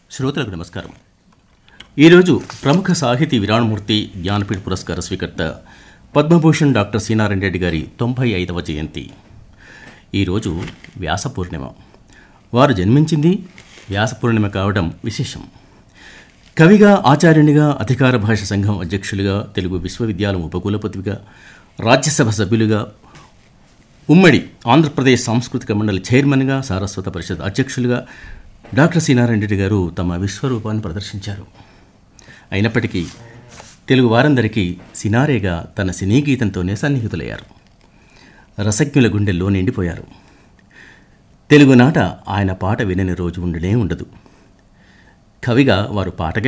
శ్రోతలకు నమస్కారం ఈరోజు ప్రముఖ సాహితీ విరాణమూర్తి జ్ఞానపీఠ పురస్కార స్వీకర్త పద్మభూషణ్ డాక్టర్ సీనారాయణ రెడ్డి గారి తొంభై ఐదవ జయంతి ఈరోజు వ్యాస పూర్ణిమ వారు జన్మించింది వ్యాస పూర్ణిమ కావడం విశేషం కవిగా ఆచార్యునిగా అధికార భాష సంఘం అధ్యక్షులుగా తెలుగు విశ్వవిద్యాలయం ఉపకులపతిగా రాజ్యసభ సభ్యులుగా ఉమ్మడి ఆంధ్రప్రదేశ్ సాంస్కృతిక మండలి చైర్మన్గా సారస్వత పరిషత్ అధ్యక్షులుగా డాక్టర్ సీనారాయణ రెడ్డి గారు తమ విశ్వరూపాన్ని ప్రదర్శించారు అయినప్పటికీ తెలుగు వారందరికీ సినారేగా తన సినీ గీతంతోనే సన్నిహితులయ్యారు రసజ్ఞుల గుండెల్లో నిండిపోయారు తెలుగునాట ఆయన పాట వినని రోజు ఉండనే ఉండదు కవిగా వారు పాటగా